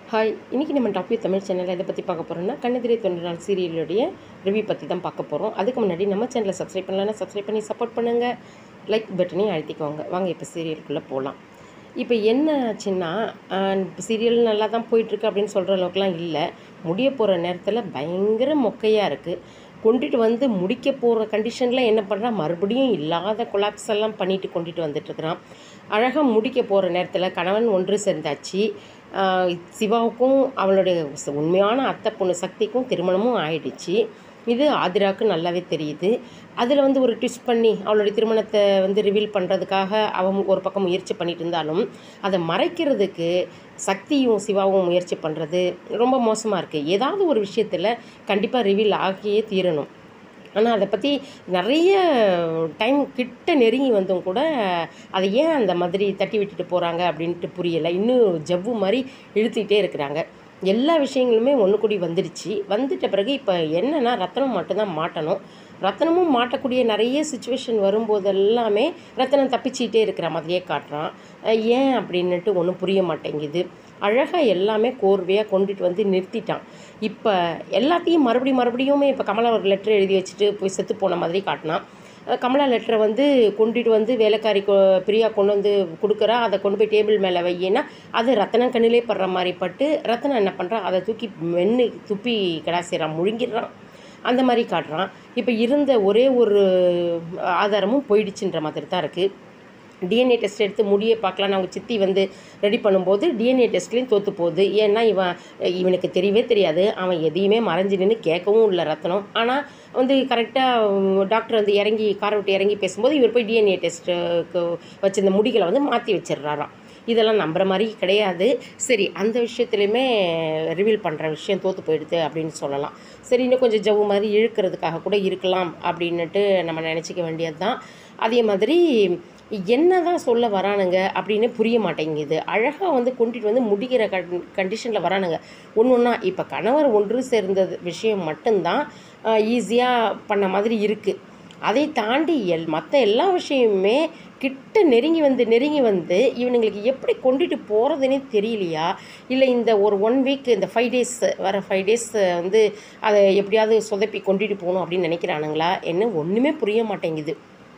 hi இன்றைக்கி நம்ம topic Tamil சேனலில் எதை பற்றி பார்க்க போகிறோம்னா கண்ணெதிரே தொண்டு நாள் சீரியலுடைய ரிவ்யூ பற்றி தான் பார்க்க போகிறோம் அதுக்கு முன்னாடி நம்ம சேனலை சப்ஸ்கிரைப் பண்ணலன்னா சப்ஸ்கிரைப் பண்ணி சப்போர்ட் பண்ணுங்கள் லைக் பட்டனையும் அழுத்திக்கோங்க வாங்க இப்போ சீரியலுக்குள்ளே போகலாம் இப்போ என்ன ஆச்சுன்னா சீரியல் நல்லா தான் போயிட்டுருக்கு அப்படின்னு சொல்கிற அளவுக்குலாம் இல்லை முடிய போகிற நேரத்தில் பயங்கர மொக்கையாக இருக்குது கொண்டுட்டு வந்து முடிக்க போகிற கண்டிஷனில் என்ன பண்ணுறான் மறுபடியும் இல்லாத கொலாப்ஸ் எல்லாம் பண்ணிட்டு கொண்டுட்டு வந்துட்டுருக்குறான் அழகாக முடிக்க போகிற நேரத்தில் கணவன் ஒன்று சேர்ந்தாச்சு ஆஹ் சிவாவுக்கும் அவளுடைய ச- உண்மையான அத்தை பொண்ணு சக்திக்கும் திருமணமும் ஆயிடுச்சு இது ஆதிராவுக்கு நல்லாவே தெரியுது அதில் வந்து ஒரு ட்விஸ்ட் பண்ணி அவளுடைய திருமணத்தை வந்து ரிவீல் பண்ணுறதுக்காக அவன் ஒரு பக்கம் முயற்சி பண்ணிட்டு இருந்தாலும் அதை மறைக்கிறதுக்கு சக்தியும் சிவாவும் முயற்சி பண்ணுறது ரொம்ப மோசமாக இருக்குது ஏதாவது ஒரு விஷயத்தில் கண்டிப்பாக ரிவீல் ஆகியே தீரணும் ஆனால் அதை பற்றி நிறைய டைம் கிட்ட நெருங்கி வந்தும் கூட அதை ஏன் அந்த மாதிரி தட்டி விட்டுட்டு போகிறாங்க அப்படின்ட்டு புரியலை இன்னும் ஜவ்வு மாதிரி இழுத்துக்கிட்டே இருக்கிறாங்க எல்லா விஷயங்களுமே ஒன்று கூடி வந்துடுச்சு வந்துட்ட பிறகு இப்போ என்னன்னா ரத்தனம் மட்டும்தான் மாட்டணும் ரத்தனமும் மாட்டக்கூடிய நிறைய சுச்சுவேஷன் வரும்போது எல்லாமே ரத்தனம் தப்பிச்சிக்கிட்டே இருக்கிற மாதிரியே காட்டுறான் அஹ் ஏன் அப்படின்னுட்டு ஒன்றும் புரிய மாட்டேங்குது அழகாக எல்லாமே கோர்வையாக கொண்டுட்டு வந்து நிறுத்திட்டான் இப்போ எல்லாத்தையும் மறுபடியும் மறுபடியுமே இப்போ கமலா ஒரு லெட்டர் எழுதி வச்சுட்டு போய் செத்து போன மாதிரி காட்டினான் அஹ் கமலா லெட்டரை வந்து கொண்டுட்டு வந்து வேலைக்காரி கொ- பிரியா கொண்டு வந்து கொடுக்குறா அதை கொண்டு போய் டேபிள் மேலே வையினா அது ரத்தனம் கண்ணிலே படுற மாதிரி பட்டு ரத்தனம் என்ன பண்ணுறான் அதை தூக்கி மென்று துப்பி கிடாசிறான் முழுங்கிடுறான் அந்த மாதிரி காட்டுறான் இப்போ இருந்த ஒரே ஒரு ஆதாரமும் போயிடுச்சுன்ற மாதிரி தான் இருக்குது டிஎன்ஏ டெஸ்ட் எடுத்து முடியை பார்க்கலாம் அவங்க சித்தி வந்து ரெடி பண்ணும்போது டிஎன்ஏ டெஸ்ட்லேயும் தோற்று போகுது ஏன்னா இவன் இவனுக்கு தெரியவே தெரியாது அவன் எதையுமே மறைஞ்சு நின்று கேட்கவும் இல்லை ரத்தனம் ஆனால் வந்து கரெக்டாக டாக்டர் வந்து இறங்கி காரை விட்டு இறங்கி பேசும்போது இவர் போய் டிஎன்ஏ டெஸ்ட்டுக்கு வச்சிருந்த முடிகளை வந்து மாற்றி வச்சிடுறாராம் இதெல்லாம் நம்புற மாதிரி கிடையாது சரி அந்த விஷயத்துலையுமே ரிவீல் பண்ணுற விஷயம் தோற்று போயிடுது அப்படின்னு சொல்லலாம் சரி இன்னும் கொஞ்சம் ஜவ்வு மாதிரி இழுக்கிறதுக்காக கூட இருக்கலாம் அப்படின்னுட்டு நம்ம நினச்சிக்க வேண்டியது தான் அதே மாதிரி என்ன தான் சொல்ல வரானுங்க அப்படின்னு புரிய மாட்டேங்குது அழகாக வந்து கொண்டுட்டு வந்து முடிக்கிற கண் கண்டிஷனில் வரானுங்க ஒன்று ஒன்றா இப்போ கணவர் ஒன்று சேர்ந்தது விஷயம் மட்டும்தான் ஈஸியாக பண்ண மாதிரி இருக்குது அதை தாண்டி எல் மற்ற எல்லா விஷயமுமே கிட்ட நெருங்கி வந்து நெருங்கி வந்து இவனுங்களுக்கு எப்படி கொண்டுட்டு போகிறதுனே தெரியலையா இல்லை இந்த ஒரு ஒன் வீக் இந்த ஃபைவ் டேஸ் வர ஃபைவ் டேஸ் வந்து அதை எப்படியாவது சொதப்பி கொண்டுட்டு போகணும் அப்படின்னு நினைக்கிறானுங்களா என்ன ஒன்றுமே புரிய மாட்டேங்குது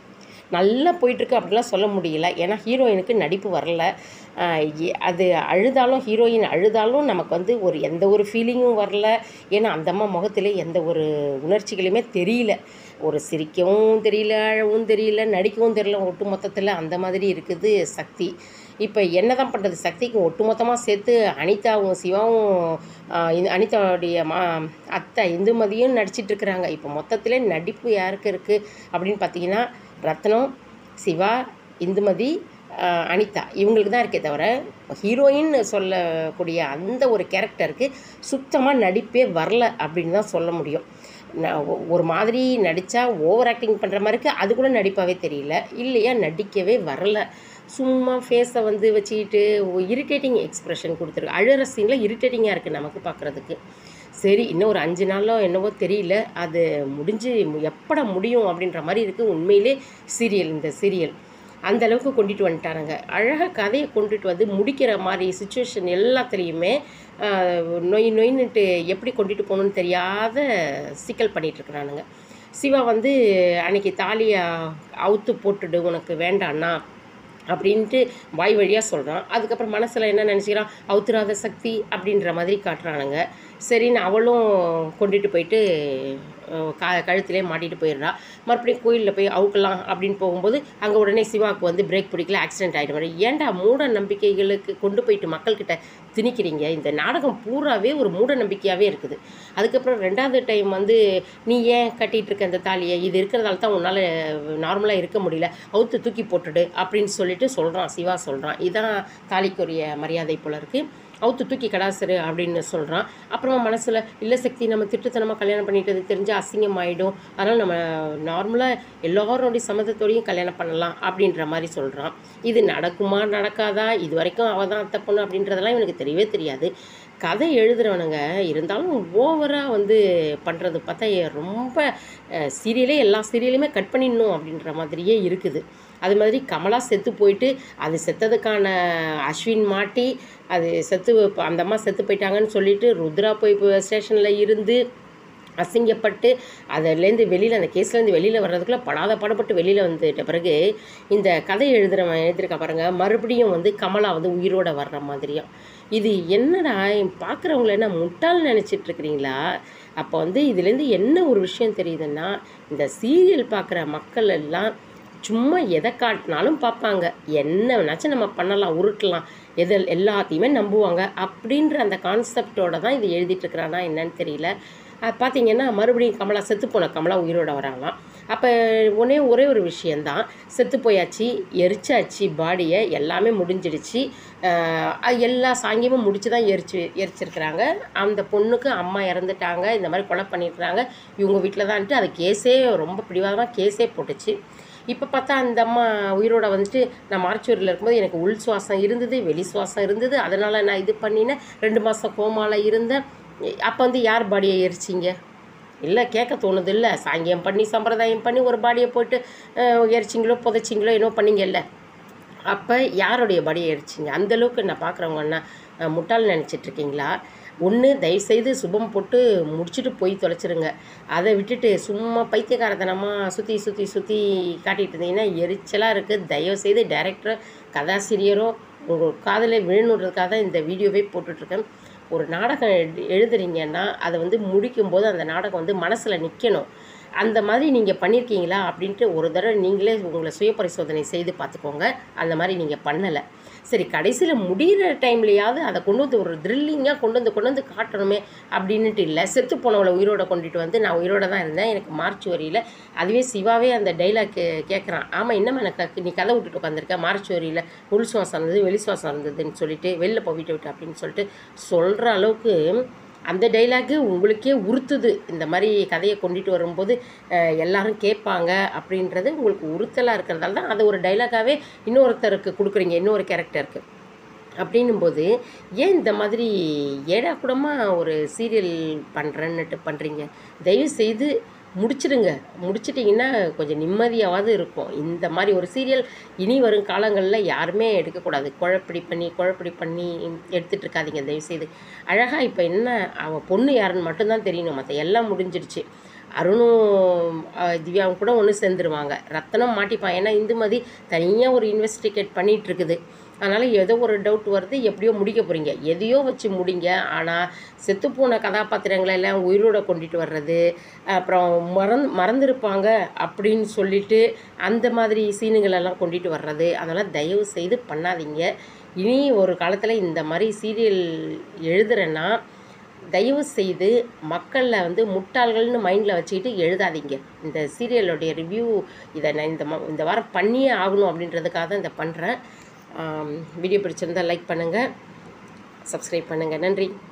நல்லா போயிட்டுருக்கு அப்படிலாம் சொல்ல முடியல ஏன்னா ஹீரோயினுக்கு நடிப்பு வரல ஆஹ் எ- அது அழுதாலும் ஹீரோயின் அழுதாலும் நமக்கு வந்து ஒரு எந்த ஒரு ஃபீலிங்கும் வரல ஏன்னா அந்த அம்மா முகத்திலே எந்த ஒரு உணர்ச்சிகளுமே தெரியல ஒரு சிரிக்கவும் தெரியல அழவும் தெரியல நடிக்கவும் தெரியல ஒட்டு மொத்தத்தில் அந்த மாதிரி இருக்குது சக்தி இப்போ என்ன தான் பண்ணுறது சக்திக்கு ஒட்டுமொத்தமாக சேர்த்து அனிதாவும் சிவாவும் ஆஹ் இந்த அனிதாவுடைய மா அத்தை இந்துமதியும் நடிச்சிட்டு இருக்கிறாங்க இப்போ மொத்தத்திலே நடிப்பு யாருக்கு இருக்குது அப்படின்னு பார்த்தீங்கன்னா ரத்னம் சிவா இந்துமதி ஆஹ் அனிதா இவங்களுக்கு தான் இருக்கே தவிர ஹீரோயின் சொல்லக்கூடிய அந்த ஒரு கேரக்டருக்கு சுத்தமாக நடிப்பே வரல அப்படின்னு தான் சொல்ல முடியும் நான் ஒ- ஒரு மாதிரி நடித்தா ஓவர் ஆக்டிங் பண்ணுற மாதிரி இருக்கு அது கூட நடிப்பாகவே தெரியல இல்லையா நடிக்கவே வரல சும்மா ஃபேஸை வந்து வச்சுக்கிட்டு இரிட்டேட்டிங் எக்ஸ்ப்ரெஷன் கொடுத்துருக்கு அழுகிற சீனில் இரிட்டேட்டிங்காக இருக்குது நமக்கு பார்க்குறதுக்கு சரி இன்னும் ஒரு அஞ்சு நாளோ என்னவோ தெரியல அது முடிஞ்சு எப்பட முடியும் அப்படின்ற மாதிரி இருக்குது உண்மையிலே சீரியல் இந்த சீரியல் அந்த அளவுக்கு கொண்டுட்டு வந்துட்டானுங்க அழகாக கதையை கொண்டுட்டு வந்து முடிக்கிற மாதிரி சுச்சுவேஷன் எல்லாத்துலேயுமே ஆஹ், நொய் நொய்னுட்டு எப்படி கொண்டுட்டு போகணும்னு தெரியாத சிக்கல் பண்ணிட்டு இருக்கிறானுங்க சிவா வந்து அன்னைக்கு தாலியை அவுத்து போட்டுடு உனக்கு வேண்டாண்ணா அப்படின்ட்டு வாய் வழியாக சொல்கிறான் அதுக்கப்புறம் மனசில் என்ன நினச்சிக்கிறான் அவுத்துறாத சக்தி அப்படின்ற மாதிரி காட்டுறானுங்க சரின்னு அவளும் கொண்டுட்டு போயிட்டு அஹ், க கழுத்திலே மாட்டிட்டு போயிடுறா மறுபடியும் கோயிலில் போய் அவுக்கலாம் அப்படின்னு போகும்போது அங்கே உடனே சிவாவுக்கு வந்து பிரேக் பிடிக்கல ஆக்சிடென்ட் ஆகிடும் ஏன்டா மூட நம்பிக்கைகளுக்கு கொண்டு போயிட்டு மக்கள்கிட்ட திணிக்கிறீங்க இந்த நாடகம் பூராவே ஒரு மூட நம்பிக்கையாகவே இருக்குது அதுக்கப்புறம் ரெண்டாவது டைம் வந்து நீ ஏன் கட்டிட்டு இருக்க அந்த தாலியை இது இருக்கிறதால தான் உன்னால் நார்மலாக இருக்க முடியல அவுத்து தூக்கி போட்டுடு அப்படின்னு சொல்லிட்டு சொல்கிறான் சிவா சொல்கிறான் இதான் தாலிக்குரிய மரியாதை போல இருக்குது அவுத்து தூக்கி கடாசரு அப்படின்னு சொல்கிறான் அப்புறமா மனசில் இல்லை சக்தி நம்ம திட்டுத்தனமாக கல்யாணம் பண்ணிட்டது தெரிஞ்சு அசிங்கம் ஆகிடும் அதனால் நம்ம நார்மலாக எல்லாரோடைய சம்மதத்தோடையும் கல்யாணம் பண்ணலாம் அப்படின்ற மாதிரி சொல்கிறான் இது நடக்குமா நடக்காதா இது வரைக்கும் அவள் தான் அத்தை பொண்ணு அப்படின்றதெல்லாம் இவனுக்கு தெரியவே தெரியாது கதை எழுதுறவனுங்க இருந்தாலும் ஓவராக வந்து பண்ணுறது பார்த்தா ரொம்ப சீரியலே எல்லா சீரியலையுமே கட் பண்ணிடணும் அப்படின்ற மாதிரியே இருக்குது அது மாதிரி கமலா செத்து போயிட்டு அது செத்ததுக்கான அஸ்வின் மாட்டி அது செத்து அந்த அம்மா செத்து போயிட்டாங்கன்னு சொல்லிட்டு ருத்ரா போய் ஸ்டேஷனில் இருந்து அசிங்கப்பட்டு அதுலேருந்து வெளியில் அந்த கேஸ்லேருந்து வெளியில் வர்றதுக்குள்ள படாத பாடுபட்டு வெளியில் வந்துட்ட பிறகு இந்த கதை எழுதுகிறவன் எழுதியிருக்கா பாருங்க மறுபடியும் வந்து கமலா வந்து உயிரோட வர்ற மாதிரியும் இது என்னடா பார்க்குறவங்கள என்ன முட்டாள் நினச்சிட்டு இருக்கிறீங்களா அப்போ வந்து இதுலேருந்து என்ன ஒரு விஷயம் தெரியுதுன்னா இந்த சீரியல் பார்க்குற மக்கள் எல்லாம் சும்மா எதை காட்டினாலும் பார்ப்பாங்க என்ன வேணாச்சும் நம்ம பண்ணலாம் உருட்டலாம் எது எல்லாத்தையுமே நம்புவாங்க அப்படின்ற அந்த கான்செப்டோட தான் இது எழுதிட்டு இருக்கிறானா என்னன்னு தெரியல அது பார்த்தீங்கன்னா மறுபடியும் கமலா செத்து போன கமலா உயிரோட வராங்களாம் அப்போ ஒரே ஒரே ஒரு விஷயந்தான் செத்து போயாச்சு எரிச்சாச்சு பாடியை எல்லாமே முடிஞ்சிடுச்சு ஆஹ் அது எல்லா சாங்கியமும் முடிச்சு தான் எரிச்சு எரிச்சிருக்கிறாங்க அந்த பொண்ணுக்கு அம்மா இறந்துட்டாங்க இந்த மாதிரி கொலை பண்ணியிருக்கிறாங்க இவங்க வீட்டில் தான்ட்டு அது கேஸே ரொம்ப பிடிவாதமாக கேஸே போட்டுச்சு இப்போ பார்த்தா அந்த அம்மா உயிரோட வந்துட்டு நான் மார்ச்சூரில் இருக்கும்போது எனக்கு உள் சுவாசம் இருந்தது வெளி சுவாசம் இருந்தது அதனால் நான் இது பண்ணினேன் ரெண்டு மாதம் கோமால இருந்தேன் அப்போ வந்து யார் பாடியை எரிச்சிங்க இல்லை கேட்க தோணுது இல்லை சாங்கியம் பண்ணி சம்பிரதாயம் பண்ணி ஒரு பாடியை போட்டு அஹ், எரிச்சிங்களோ புதைச்சிங்களோ என்னவோ பண்ணீங்கல்ல அப்போ யாருடைய பாடியை எரிச்சிங்க அந்தளவுக்கு நான் பார்க்குறவங்கன்னா முட்டாள் நினச்சிட்டு இருக்கீங்களா ஒன்று தயவுசெய்து சுபம் போட்டு முடிச்சுட்டு போய் தொலைச்சிருங்க அதை விட்டுட்டு சும்மா பைத்தியக்காரத்தனமாக சுற்றி சுற்றி சுற்றி காட்டிகிட்டு இருந்தீங்கன்னா எரிச்சலாக இருக்குது தயவுசெய்து டைரக்டரோ கதாசிரியரோ உங்கள் காதில் விழுணுன்றதுக்காக தான் இந்த வீடியோவே போட்டுட்ருக்கேன் ஒரு நாடகம் எழு- எழுதுறீங்கன்னா அதை வந்து முடிக்கும்போது அந்த நாடகம் வந்து மனசில் நிற்கணும் அந்த மாதிரி நீங்கள் பண்ணியிருக்கீங்களா அப்படின்ட்டு ஒரு தடவை நீங்களே உங்களை சுய பரிசோதனை செய்து பார்த்துக்கோங்க அந்த மாதிரி நீங்கள் பண்ணலை சரி கடைசியில் முடிகிற டைம்லையாவது அதை கொண்டு வந்து ஒரு த்ரில்லிங்காக கொண்டு வந்து கொண்டு வந்து காட்டணுமே அப்படின்னுட்டு இல்லை செத்து போனவளை உயிரோட கொண்டுட்டு வந்து நான் உயிரோட தான் இருந்தேன் எனக்கு மார்ச் வரியில் அதுவே சிவாவே அந்த டைலாக் கேட்குறான் ஆமாம் என்னம்மா எனக்கு நீ கதை விட்டுட்டு உட்காந்துருக்க மார்ச் வரியில் உள் சுவாசம் இருந்தது வெளி சுவாசம் இருந்ததுன்னு சொல்லிட்டு வெளில போ வீட்டை விட்டு அப்படின்னு சொல்லிட்டு சொல்கிற அளவுக்கு அந்த டைலாக்கு உங்களுக்கே உறுத்துது இந்த மாதிரி கதையை கொண்டுட்டு வரும்போது அஹ், எல்லாரும் கேட்பாங்க அப்படின்றது உங்களுக்கு உறுத்தலாக இருக்கிறதால தான் அதை ஒரு டைலாக்காகவே இன்னொருத்தருக்கு கொடுக்குறீங்க இன்னொரு கேரக்டருக்கு அப்படின்னும்போது ஏன் இந்த மாதிரி ஏடா கூடமாக ஒரு சீரியல் பண்ணுறேன்னுட்டு பண்ணுறீங்க தயவு செய்து முடிச்சிடுங்க முடிச்சிட்டிங்கன்னா கொஞ்சம் நிம்மதியாவது இருக்கும் இந்த மாதிரி ஒரு சீரியல் இனி வரும் காலங்களில் யாருமே எடுக்கக்கூடாது குழப்படி பண்ணி குழப்படி பண்ணி எடுத்துகிட்டு இருக்காதீங்க தயவுசெய்து அழகாக இப்போ என்ன அவன் பொண்ணு யாருன்னு மட்டும்தான் தெரியணும் மற்ற எல்லாம் முடிஞ்சிடுச்சு அருணும் அஹ், திவ்யாவும் கூட ஒன்று சேர்ந்துருவாங்க ரத்தனம் மாட்டிப்பான் ஏன்னா இந்துமதி தனியாக ஒரு இன்வெஸ்டிகேட் பண்ணிகிட்டு இருக்குது அதனால் ஏதோ ஒரு டவுட் வருது எப்படியோ முடிக்க போகிறீங்க எதையோ வச்சு முடிங்க ஆனால் செத்துப்போன கதாபாத்திரங்களை எல்லாம் உயிரோட கொண்டுட்டு வர்றது அப்புறம் மறந் மறந்துருப்பாங்க அப்படின்னு சொல்லிட்டு அந்த மாதிரி சீனுங்கள் எல்லாம் கொண்டுட்டு வர்றது அதெல்லாம் தயவு செய்து பண்ணாதீங்க இனி ஒரு காலத்தில் இந்த மாதிரி சீரியல் எழுதுறேன்னா தயவு செய்து மக்களில் வந்து முட்டாள்கள்னு மைண்டில் வச்சுக்கிட்டு எழுதாதீங்க இந்த சீரியலோடைய ரிவ்யூ இதை நான் இந்த ம- இந்த வாரம் பண்ணியே ஆகணும் அப்படின்றதுக்காக தான் இதை பண்ணுறேன் வீடியோ பிடிச்சிருந்தா லைக் பண்ணுங்கள் சப்ஸ்கிரைப் பண்ணுங்கள் நன்றி